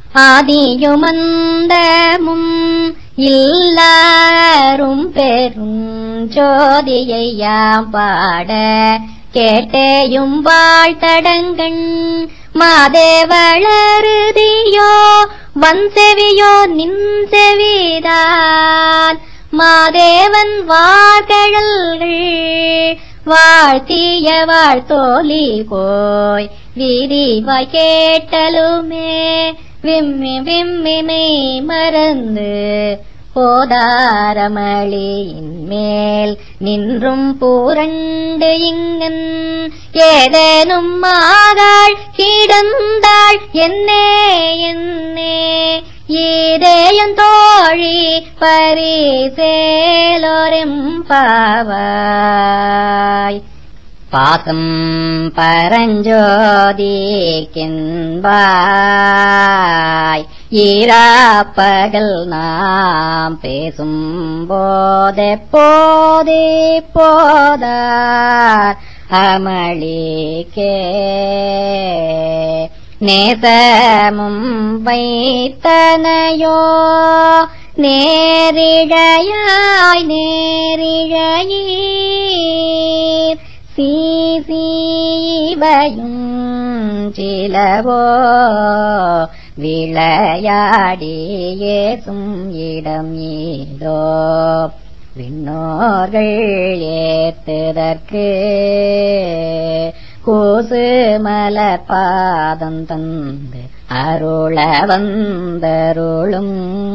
ஆதியுமந்தமும் இல்லாரும் பெரும் ஜோதியையாம் பாட கேட்டேயும் வாழ்த்தடங்கண் மாதேவளருதியோ வன்செவியோ நின் செவிதான் மாதேவன் வார்கழல்கள் வாழ்த்திய வாழ்த்தோலி போய் விரிவாய் கேட்டலுமே விம்மி விம்மிமை மறந்து போதாரமளியின் மேல் நின்றும் பூரண்டு இங்கன் ஏதேனும் மாதாள் கிடந்தாள் என்னே என்னே ஈரேயன் தோழி பரிசேலோரும் பாவாய் பாசம் பரஞ்சோதிக்கின்பாய் ஈராப்பகல் நாம் பேசும் போதே போதே போதார் அமளிக்கே நேசமும் வைத்தனையோ நேரிழையாய் நேரிழையீர் சீசீவையும் சிலவோ விளையாடியேசும் இடம் ஏதோ விண்ணோர்கள் ஏத்துதற்கு கூசு மலர் பாதம் தந்து அருள வந்தருளும்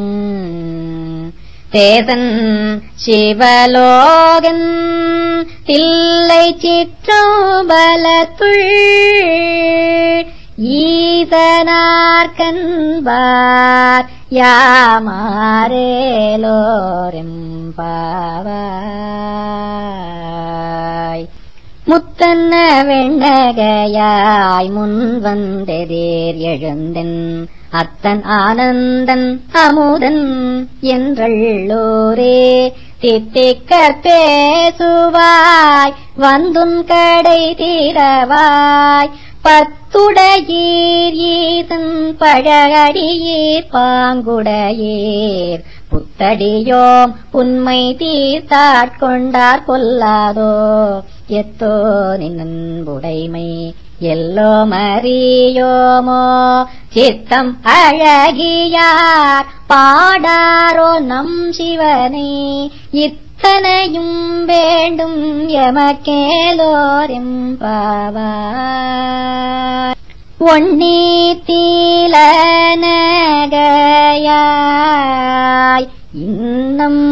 தேசன் சிவலோகன் தில்லை சிற்றோபலத்துள் ஈசனார்கன்பார் யாமாரேலோரும் பாவாய் முத்தன்ன வெண்ணகையாய் முன் வந்தெதிர் எழுந்தன் அத்தன் ஆனந்தன் அமுதன் என்றள்ளோரே தித்திக்கற் பேசுவாய் வந்துன் கடை தீரவாய் பத்துடையீர் ஈசன் பழகடியீர் பாங்குடையீர் புத்தடியோம் உண்மை தீர்த்தாட்கொண்டார் கொல்லாதோ எத்தோ நின்புடைமை எல்லோ மறியோமோ சித்தம் அழகியார் பாடாரோ நம் சிவனை இத்தனையும் வேண்டும் எமக்கேலோரும் பாவாய் ஒன்னி தீலனகையாய் இன்னம்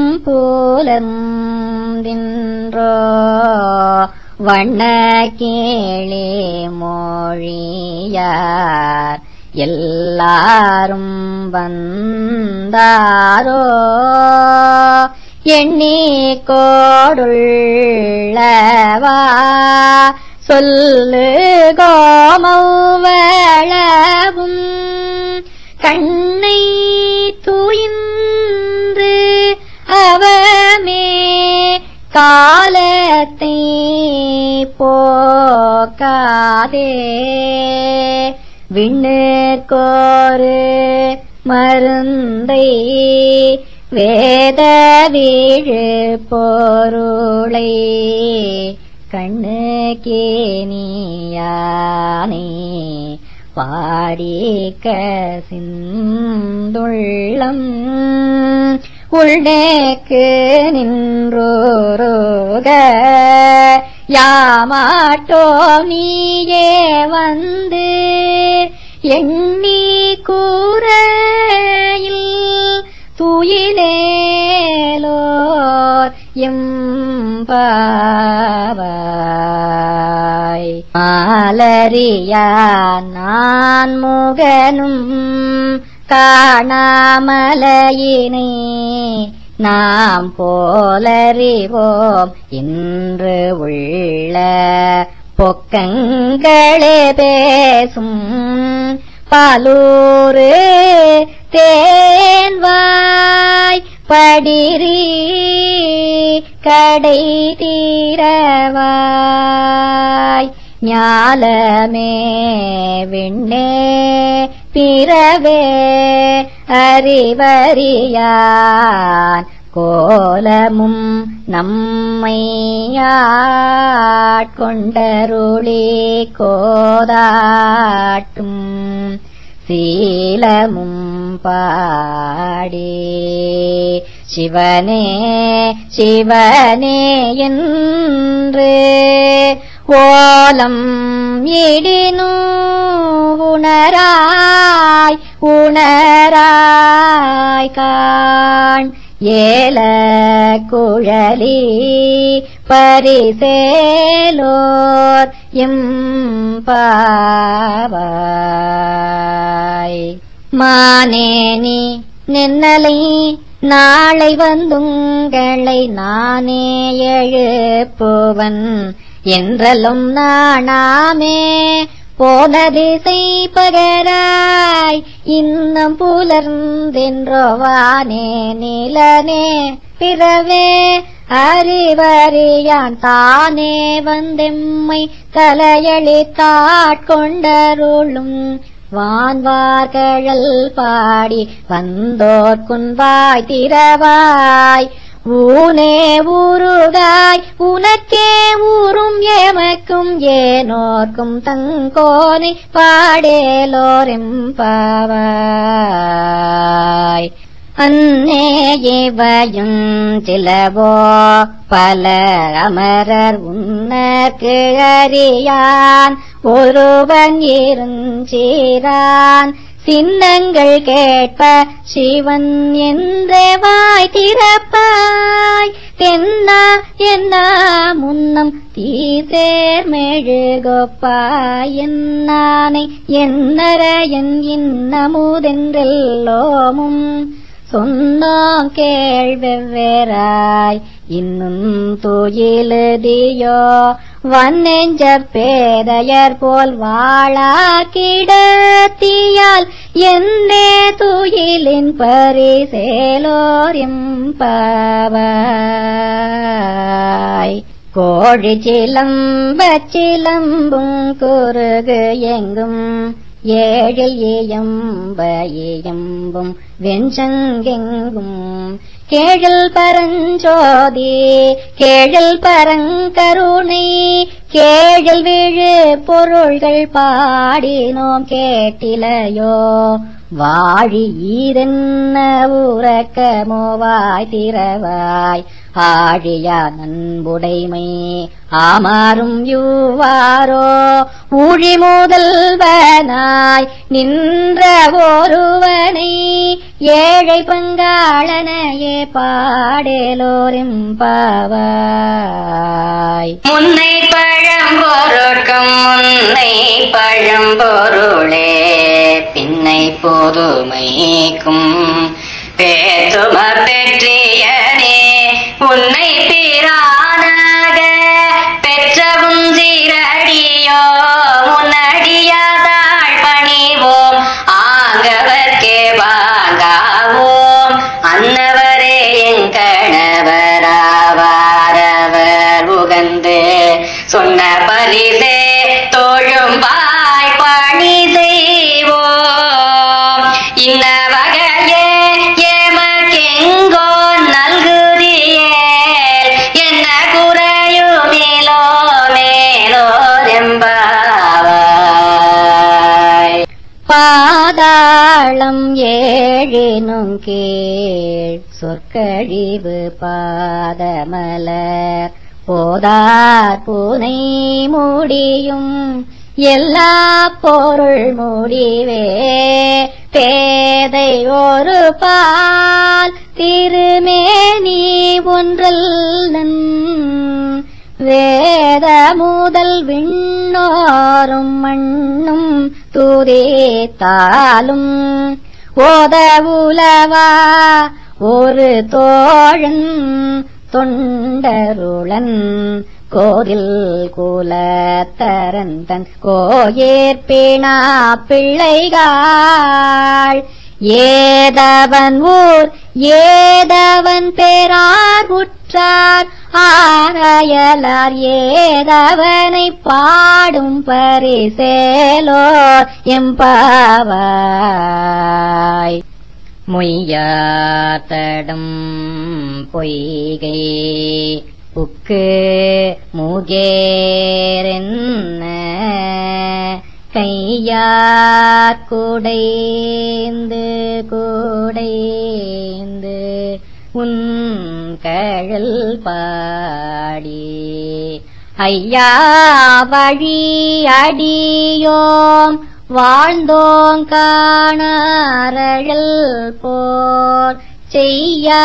போலந்தின்றோ வண்ண கேளே மொழியார் எல்லாரும் வந்தாரோ எண்ணி கோடுள்ளவா சொல்லு கோமௌவளவும் கண்ணை தூயின்று அவமே காலத்தை போக்காதே விண்ணுக்கோரு மருந்தை வேத வீழு பொருளை கண்ணுக்கே நீயானே பாடிக்க சிந்துள்ளம் உள்நேக்கு நின்றோரோக யாமாட்டோ நீயே வந்து எண்ணி கூரையில் துயிலேலோர் எம்பாவாய் மாலரியா நான் முகனும் காணாமலையினை நாம் போலறிவோம் இன்று உள்ள பொக்கங்களே பேசும் பாலூரு தேன்வாய் படிரி கடை தீரவாய் ஞாலமே விண்ணே பிறவே அறிவறியான் கோலமும் நம்மையாட்கொண்டருளி கோதாட்டும் சீலமும் பாடி சிவனே சிவனே என்று ஓலம் இடினு உணராய் உணராய் காண் ஏல குழலி பரிசேலோர் எம்பாவாய் மானேனி நின்னலை நாளை வந்துங்களை நானே எழுப்புவன் என்றலும் நாணாமே போன திசை பகராய் இன்னம் புலர்ந்தென்றோவானே நிலனே பிறவே அறிவறியான் தானே வந்தெம்மை தலையளித்தாட்கொண்டருளும் வான்வார்கழல் பாடி வந்தோர் குன்வாய் திரவாய் ஊனே ஊருகாய் உனக்கே ஊரும் எமக்கும் ஏனோர்க்கும் தங்கோனை பாடேலோரெம்பாவாய் அன்னே இவையும் சிலவோ பல அமரர் உன்னக்கு அறியான் ஒருவன் இருஞ்சீரான் சின்னங்கள் கேட்ப சிவன் என்றே வாய் திறப்பாய் தென்னா என்ன முன்னம் தீசேர் மெழுகொப்பாய் என்னானை என்னர என் இன்னமுதென்றெல்லோமும் சொன்னோம் கேள்வெவ்வேறாய் இன்னும் துயிலுதியோ வன்னெஞ்ச பேதையர் போல் வாழா கிடத்தியால் என்னே துயிலின் பரிசேலோர் எம்பாவாய் கோழி சிலம்ப சிலம்பும் குறுகு எங்கும் ஏழில் இயம்ப இயம்பும் வெஞ்சங்கெங்கும் கேழல் பரஞ்சோதி கேழல் பரங்கருணை கேழல் விழு பொருள்கள் பாடினோம் கேட்டிலையோ வாழி ஈரென்ன உறக்கமோவாய் திறவாய் ஆழியா நண்புடைமை ஆமாறும் யூவாரோ ஊழி முதல்வனாய் நின்ற ஒருவனை ஏழை பங்காளனையே பாடேலோரும் பாவாய் முன்னை பழம்பொருட்கும் முன்னை பழம்பொருளே பின்னை பொதுமைக்கும் பேசும பெற்றியனே உன்னை பிரானாக பெற்றவும் சீரடியோ முன்னடியாதாள் பணிவோம் ஆங்கவர்க்கே வாங்காவோம் அன்னவரே எங்கணவராவாரவர் உகந்து சொன்ன பரிசே தோழும் வாய் பணி செய்வோம் இன்ன வகையே எமக்கெங்கோ நல்குதியேல் என்ன குறையுமிலோ மேலோ எம்பாவாய் பாதாளம் ஏழினும் கீழ் சொற்கழிவு பாதமலர் போதார் பூனை முடியும் எல்லா பொருள் முடிவே பேதை ஒரு பால் திருமேனி ஒன்றல் நன் வேத முதல் விண்ணோரும் மண்ணும் துதித்தாலும் ஓத உலவா ஒரு தோழன் தொண்டருளன் கோரில் குலத்தரந்தன் கோயேற்பினா பிள்ளைகாள் ஏதவன் ஊர் ஏதவன் பேரார் உற்ற உற்றார் ஆராயலார் ஏதவனை பாடும் பரிசேலோர் எம்பாவாய் மொய்யாத்தடம் பொய்கை புக்கு மூகேரென்ன கையார் குடைந்து குடைந்து உன் கழல் பாடி ஐயா வழி அடியோம் வாழ்ந்தோங் காணாரழல் போர் செய்யா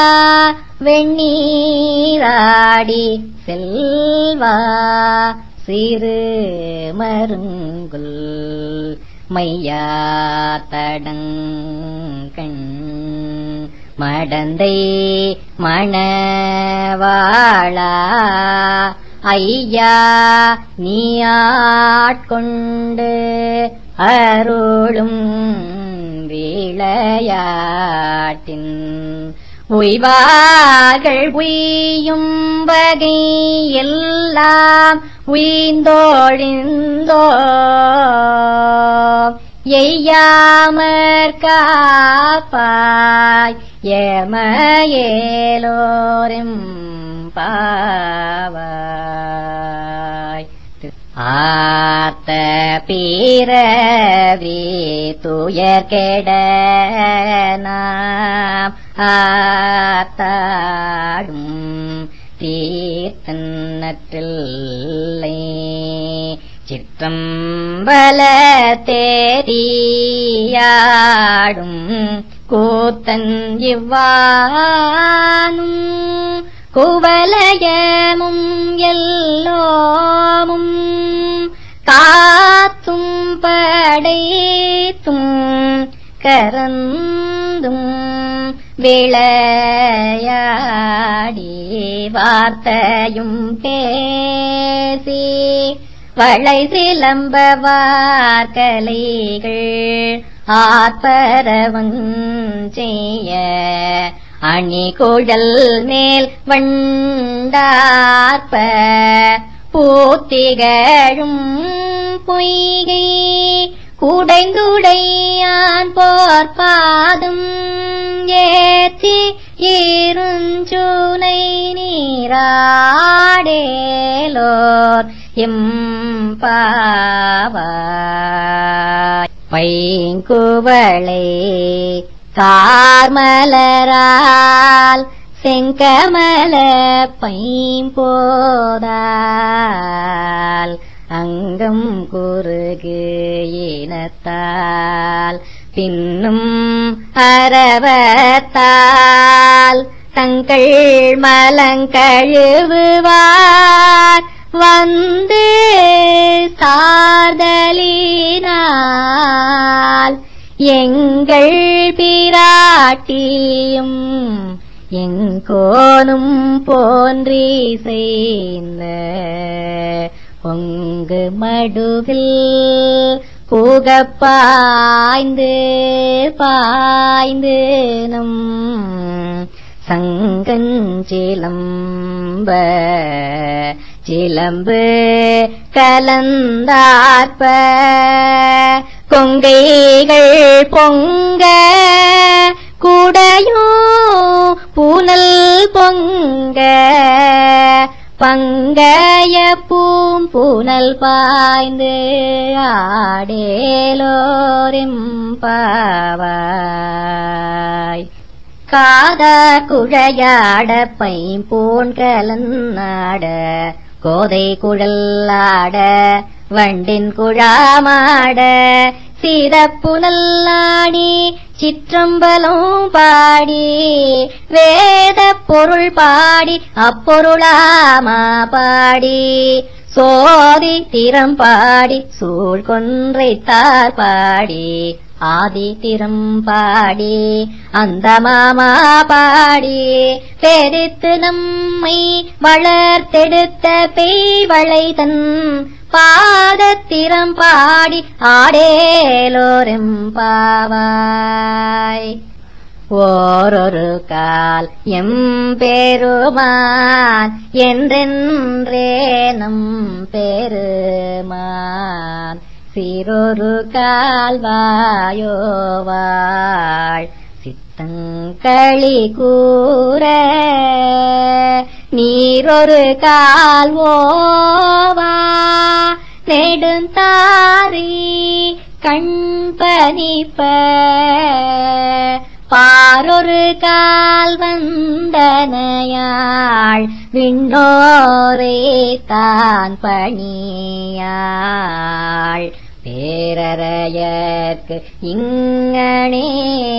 வெண்ணீராடி செல்வா சிறு மருங்குல் மையாத்தடங்கண் மடந்தை மணவாளா ஐயா நீ ஆட்கொண்டு அருளும் விளையாட்டின் உய்வார்கள் உய்யும் வகை எல்லாம் உய்ந்தோழிந்தோ எய்யாமற் காப்பாய் எமயேலோரும் பாவாய் ஆத்த பீரவி துயர் கெட நாம் ஆத்தாடும் தீர்த்தன்னற்றில்லை சிற்றம்பல தேரியாடும் கூத்தன் இவ்வானும் குவலயமும் எல்லோமும் காத்தும் படைத்தும் கரந்தும் விளையாடி வார்த்தையும் பேசி வளை சிலம்ப வார்கலைகள் ஆர்ப்பரவன் செய்ய அணி குழல் மேல் வண்டார்ப்ப பூத்திகழும் பொய்கை குடைந்துடையான் போர் பாதம் ஏத்தி இருஞ்சுனை நீராடேலோர் எம்பாவாய் பைங்குவளை கார்மலரால் செங்கமல பைம்போதால் அங்கம் குறுகு இனத்தால் பின்னும் அரவத்தால் தங்கள் மலங்கழுவுவார் வந்து சார்தலினால் எங்கள் பிராட்டியும் எங்கோனும் போன்றி செய்த பொங்கு மடுவில் கூகப்பாய்ந்து பாய்ந்து நம் சங்கஞ்சிலம்ப சிலம்பு கலந்தார்ப்ப கொங்கைகள் பொங்க குடையோ பூனல் பொங்க பங்கைய பூம் பூனல் பாய்ந்து ஆடேலோரிம்பாவாய் காத குழையாட பைம்போன் கலன்னாட கோதை குழல்லாட வண்டின் குழாமாட சீதப்புனல்லாடி சிற்றம்பலம் பாடி வேத பொருள் பாடி அப்பொருளாமா பாடி சோதி திறம் பாடி சூழ் கொன்றைத்தார் பாடி ஆதி திறம் பாடி அந்த மாமா பாடி பெரித்து நம்மை வளர்த்தெடுத்த பெய்வளை தன் பாதத்திறம் பாடி ஆடேலோரும் பாவாய் ஓரொரு கால் எம்பெருமான் என்றென்றே நம் பெருமான் சிறொரு கால்வாயோவாள் சித்தங்களி கூற நீரொரு கால்வோவா நெடுந்தாரி கண்பனிப்ப பாரொரு கால் வந்தனையாள் விண்ணோரே தான் பணியாள் பேரறையற்கு இங்கனே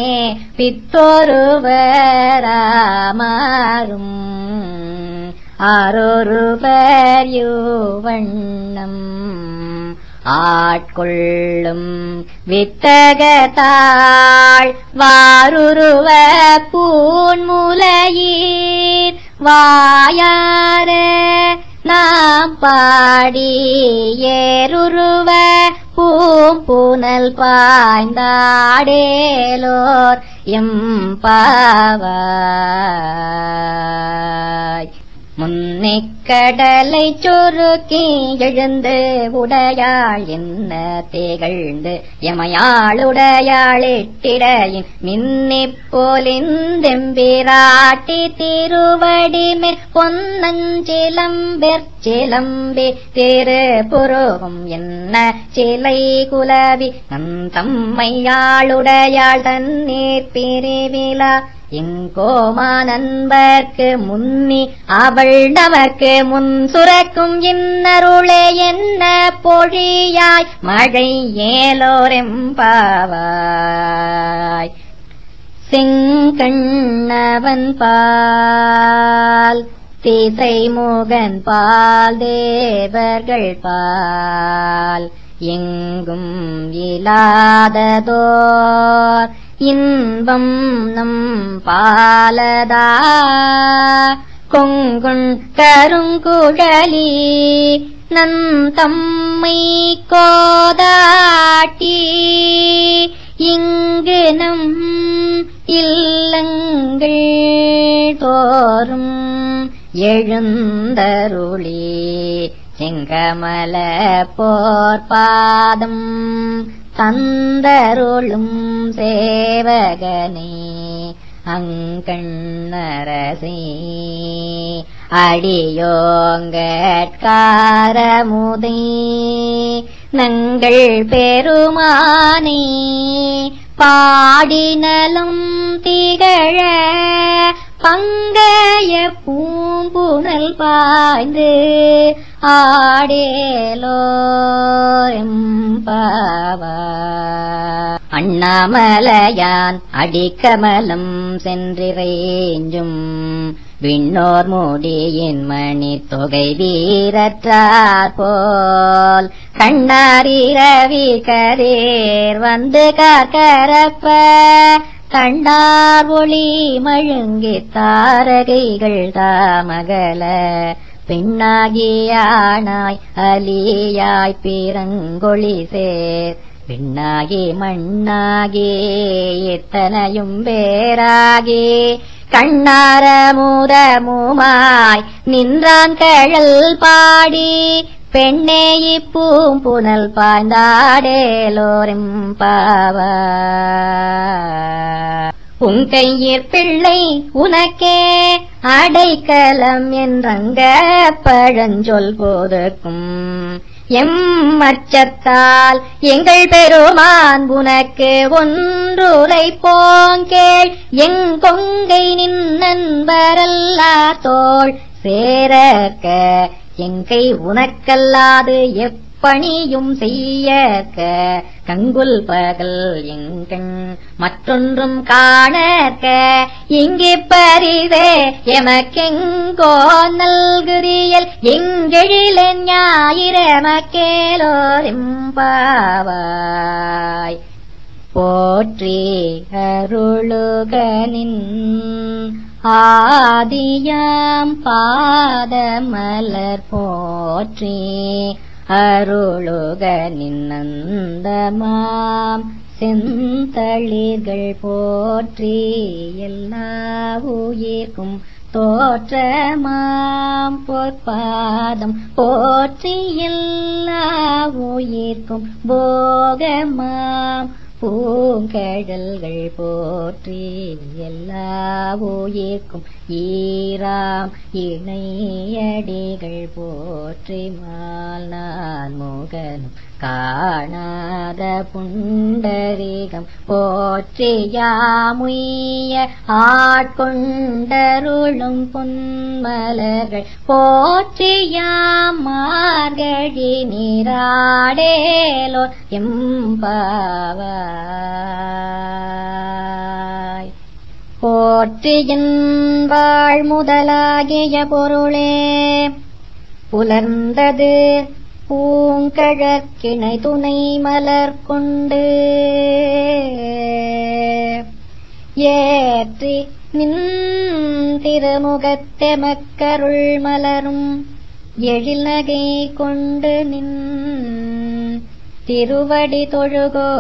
பித்தொருவராமாறும் ஆரொருவர் யுவண்ணம் ஆட்கொள்ளும் வித்தகத்தாள் வாருருவ பூன்முலையீர் வாயார நாம் பாடி ஏருருவ பூம்புனல் பாய்ந்தாடேலோர் எம்பாவாய் முன்னிக்கடலை சுருக்கி எழுந்து உடையாள் என்ன திகழ்ந்து எமையாளுடையாள் எட்டிடையின் மின்னிப் போலிந்தெம்பிராட்டி திருவடிமே பொன்னஞ்சிலம்பெற் சிலம்பி திரு புருவும் என்ன சிலை குலவி நம் தம்மையாளுடையாள் தண்ணீர் பிரிவிழா எங்கோமா நண்பர்க்கு முன்னி அவள் நமக்கு முன் சுரக்கும் இன்னருளே என்ன பொழியாய் மழை ஏலோரெம்பாவாய் செங்கண்ணவன் பால் திசை முகன் பால் தேவர்கள் பால் எங்கும் இலாததோர் இன்பம் நம் பாலதா கொங்குண் கருங்குழலி நம் தம்மை கோதாட்டி இங்கு நம் இல்லங்கள் தோறும் எழுந்தருளி செங்கமல போர்பாதம் தந்தருளும் சேவகனே அங்கண்ணரசே அடியோங்கட்காரமுதே நங்கள் பெருமானே பாடினலும் திகழ பங்கைய பூம்புணல் பாய்ந்து ஆடேலோரெம்பாவா அண்ணாமலையான் அடிக்கமலம் சென்றிரேஞ்சும் விண்ணோர் மூடியின் மணி தொகை வீரற்றார் போல் கண்ணாரிரவி கரேர் வந்து காக்கரப்ப கண்டார் ஒளி மழுங்கி தாரகைகள் தாமகல பெண்ணாகியானாய் அலியாய் பிறங்கொழி சேர் விண்ணாகி மண்ணாகி எத்தனையும் வேறாகி கண்ணார மூதமுமாய் நின்றான் கழல் பாடி பெண்ணே இப்பூம் புனல் பாய்ந்தாடேலோரும் பாவா உன் கையிற் பிள்ளை உனக்கே அடைக்கலம் என்றங்க பழஞ்சொல் போதற்கும் எம் அச்சத்தால் எங்கள் பெருமான் உனக்கு ஒன்றுரை போங்கேள் எங்கொங்கை நின் நண்பரல்லா தோள் சேரக்க எங்கை உனக்கல்லாது எப்பணியும் செய்யக்க கங்குல் பகல் எங்கண் மற்றொன்றும் காணக்க இங்கே பரிதே எமக்கெங்கோ நல்குரியல் எங்கெழில ஞாயிரமக்கேலோரிம்பாவாய் போற்றி அருளுகனின் ஆதியாம் பாதமலர் போற்றி அருளுகனின் நந்தமாம் செந்தளிர்கள் போற்றி எல்லா உயிர்க்கும் தோற்றமாம் பொற்பாதம் போற்றி எல்லா உயிர்க்கும் போகமாம் பூங்கடல்கள் போற்றி எல்லா உயிர்க்கும் ஈராம் இணையடிகள் போற்றி மால் நான் முகனும் காணாத புண்டரீகம் போற்றி யாமுய்ய ஆட்கொண்டருளும் பொன்மலர்கள் போற்றி யாம் மார்கழி நீராடேலோ எம்பாவாய் போற்றியின் வாழ் முதலாகிய பொருளே புலர்ந்தது பூங்கழற்கிணை துணை மலர் கொண்டு ஏற்றி நின் திருமுகத்தெமக்கருள் மலரும் எழில் நகை கொண்டு நின் திருவடி தொழுகோ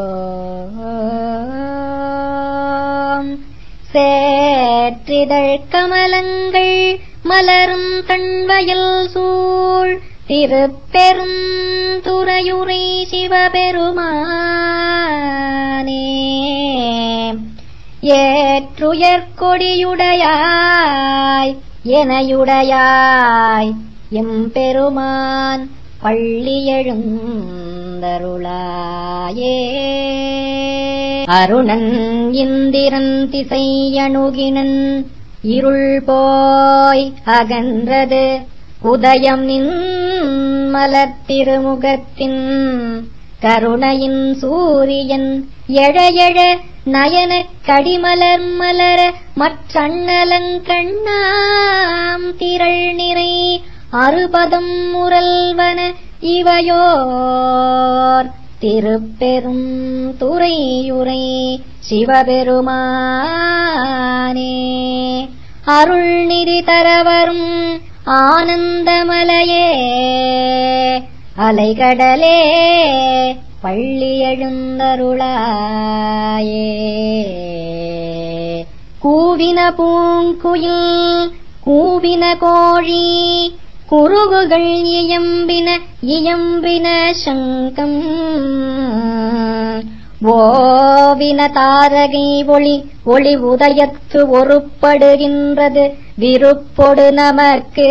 சேற்றிதழ் கமலங்கள் மலரும் தன்வயல் சூழ் திருப்பெரும் துறையுரை சிவபெருமானே ஏற்றுயர் கொடியுடையாய் எனையுடையாய் எம்பெருமான் பள்ளி எழுந்தருளாயே அருணன் இந்திரன் திசை அணுகினன் இருள் போய் அகன்றது உதயம் நின் மலர் திருமுகத்தின் கருணையின் சூரியன் எழ எழ நயன கடிமலர் மலர மற்றண்ணலங்கண்ணாம் திரள் நிறை அறுபதம் முரல்வன இவையோர் திருப்பெரும் துறையுரை சிவபெருமானே அருள் நிதி தரவரும் ஆனந்தமலையே அலைகடலே பள்ளி எழுந்தருளாயே கூவின பூங்குயில் கூவின கோழி குருகுகள் இயம்பின இயம்பின சங்கம் ஓவின தாரகை ஒளி ஒளி உதயத்து ஒருப்படுகின்றது விருப்பொடு நமக்கு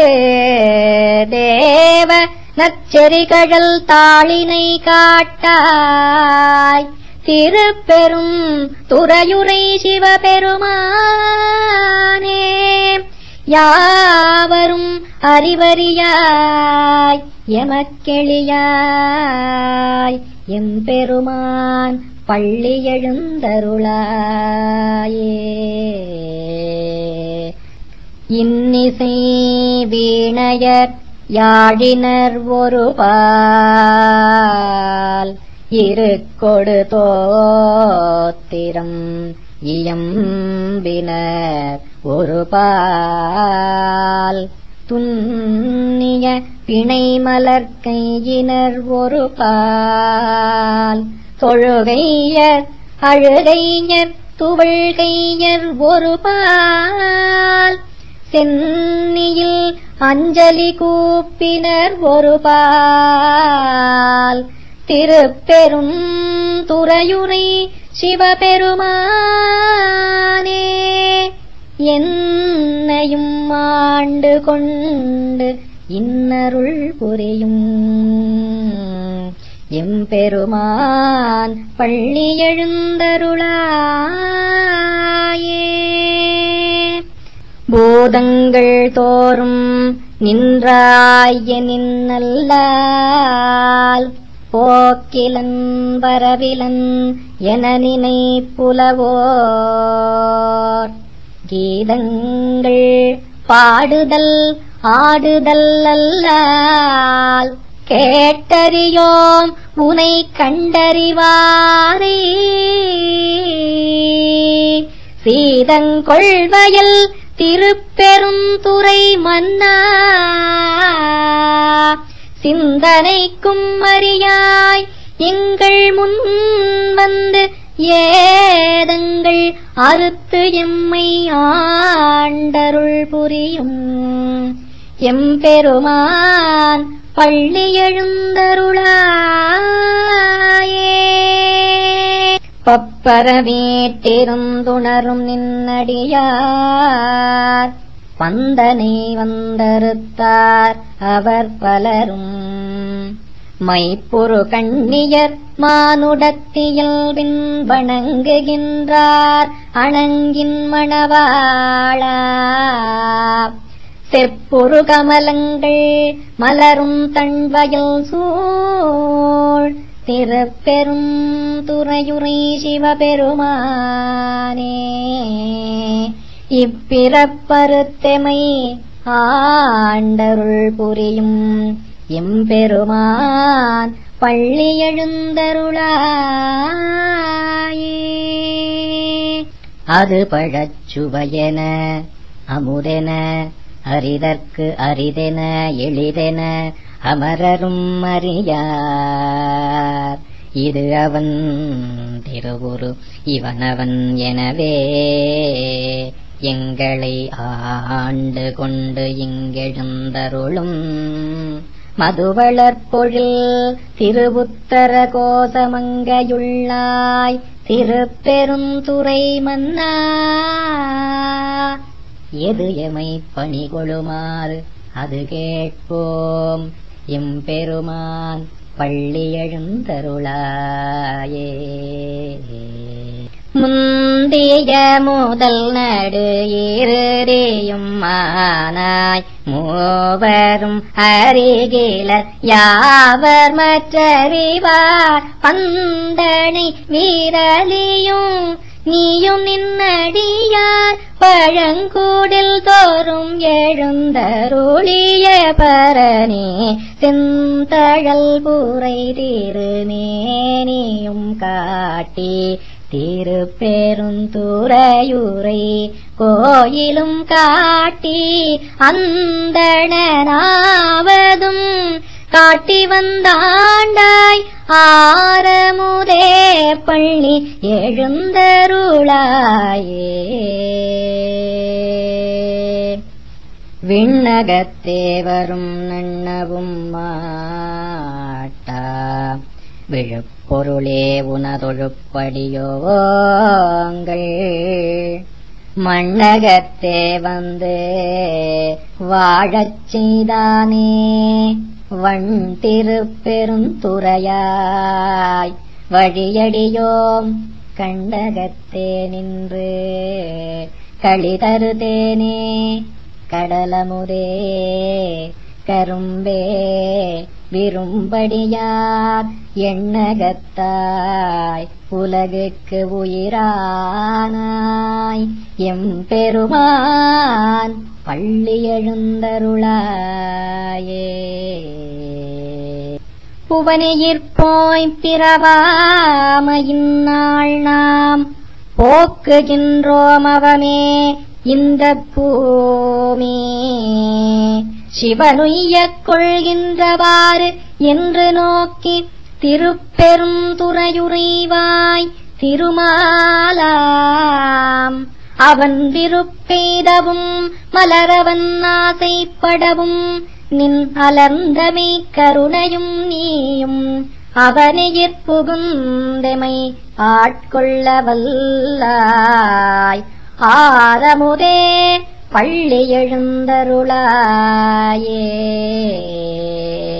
தேவ நச்செறிகழல் தாளினை காட்டாய் திருப்பெரும் துறையுரை சிவபெருமானே யாவரும் அறிவறியாய் எமக்கெளியாய் எம்பெருமான் பள்ளி எழுந்தருளாயே இன்னிசை வீணையர் யாழினர் ஒரு பால் இருக்கொடு தோத்திரம் இயம்பினர் ஒரு பால் துன்னிய பிணை மலர்கையினர் ஒரு பால் தொழுகையர் அழுகைஞர் துவள்கையர் ஒரு பால் சென்னியில் அஞ்சலி கூப்பினர் ஒரு பால் திருப்பெரும் துறையுரை சிவபெருமானே என்னையும் ஆண்டு கொண்டு இன்னருள் புரியும் எம்பெருமான் பள்ளி எழுந்தருளாயே பூதங்கள் தோறும் நின்றாய நின்னல்லால் போக்கிலன் வரவிலன் என நினை புலவோர் கீதங்கள் பாடுதல் ஆடுதல் அல்லால் கேட்டறியோம் உனை கண்டறிவாரே சீதங்கொள்வயல் திருப்பெரும் துறை மன்னா சிந்தனைக்கும் அறியாய் எங்கள் முன் வந்து ஏதங்கள் அறுத்து எம்மை ஆண்டருள் புரியும் எம்பெருமான் பள்ளி எழுந்தருளாயே பப்பரவேட்டிருந்துணரும் நின்னடியார் பந்தனை வந்தறுத்தார் அவர் பலரும் மைப்புரு கண்ணியர் மானுடத்தியல்பின் வணங்குகின்றார் அணங்கின் மணவாளா செப்புரு கமலங்கள் மலரும் தன்வயல் சூழ் திருப்பெரும் துறையுரை சிவபெருமானே இப்பிறப்பருத்தெமை ஆண்டருள் புரியும் எம்பெருமான் பள்ளி எழுந்தருளாயே அது பழச்சுவையென அமுதென அரிதற்கு அரிதென எளிதென அமரரும் அறியார் இது அவன் திருவுரு இவனவன் எனவே எங்களை ஆண்டு கொண்டு இங்கெழுந்தருளும் மதுவளர்பொழில் திருவுத்தர கோசமங்கையுள்ளாய் திருப்பெருந்துறை மன்னா எது எமை பணிகொளுமாறு அது கேட்போம் எம்பெருமான் பள்ளி எழுந்தருளாயே முந்திய முதல் நடு ஏறியும் மானாய் மூவரும் அருகிலர் யாவர் மற்றறிவார் பந்தனை வீரலியும் நீயும் நின்னடியார் பழங்கூடில் தோறும் எழுந்தருளிய பரணி செந்தழல் பூரை திருமேனியும் காட்டி திருப்பெருந்துறையுரை கோயிலும் காட்டி அந்தணனாவதும் காட்டி வந்தாண்டாய் ஆரமுதே பள்ளி எழுந்தருளாயே விண்ணகத்தேவரும் நன்னவும் மாட்டா விழுப்பொருளே உனதொழுப்படியோங்கள் மண்ணகத்தே வந்து வாழச் செய்தானே வண் திருப்பெருந்துறையாய் வழியடியோம் கண்டகத்தே நின்று களிதருதேனே கடலமுதே கரும்பே விரும்படியார் எண்ணகத்தாய் உலகுக்கு உயிரானாய் எம்பெருமான் பள்ளி எழுந்தருளாயே புவனியிற்போய் பிறவாமையின் நாள் நாம் போக்குகின்றோம் அவமே இந்த பூமி சிவனுய்யக் கொள்கின்றவாறு என்று நோக்கி திருப்பெரும் துறையுறைவாய் திருமாலாம் அவன் விருப்பெய்தவும் மலரவன் ஆசைப்படவும் நின் அலர்ந்தமை கருணையும் நீயும் அவனையிற் புகுந்தெமை ஆட்கொள்ள வல்லாய் ஆரமுதே பள்ளி எழுந்தருளாயே